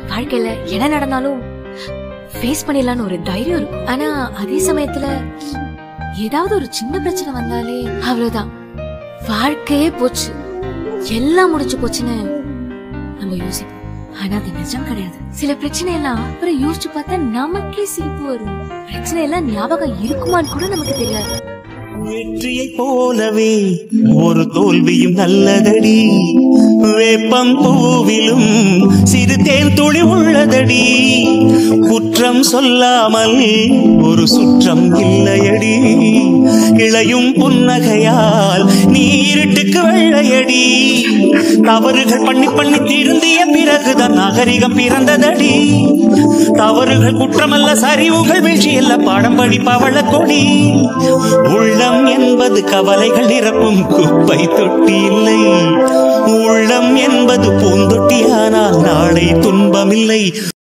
வாழ்க்கையில என்ன நடந்தாலும் ஃபேஸ் பண்ணிடலாம்னு ஒரு தைரியம் இருக்கும் ஆனா அதே சமயத்துல ஏதாவது ஒரு சின்ன பிரச்சனை வந்தாலே அவ்வளவுதான் வாழ்க்கையே போச்சு எல்லாம் முடிஞ்சு போச்சுன்னு நம்ம யோசிப்போம் ஆனா அது நிஜம் கிடையாது சில பிரச்சனை எல்லாம் அப்புறம் யோசிச்சு பார்த்தா நமக்கே சிரிப்பு வரும் பிரச்சனை எல்லாம் ஞாபகம் இருக்குமான்னு கூட நமக்கு தெரியாது வெற்றியை போலவே ஒரு தோல்வியும் நல்லதடி வேப்பம் பூவிலும் சிறு தேன் துளி உள்ளதடி குற்றம் சொல்லாமல் ஒரு சுற்றம் இல்லையடி இளையும் புன்னகையால் நீ இருட்டுக்கு வெள்ளையடி தவறுகள் பண்ணி பண்ணி திருந்திய பிறகுதான் நாகரிகம் பிறந்ததடி தவறுகள் குற்றமல்ல சரிவுகள் வீழ்ச்சி அல்ல பாடம் படி பவள கொடி உள்ளம் என்பது கவலைகள் நிரப்பும் குப்பை தொட்டி இல்லை உள்ளம் என்பது பூந்தொட்டியானால் நாளை துன்பமில்லை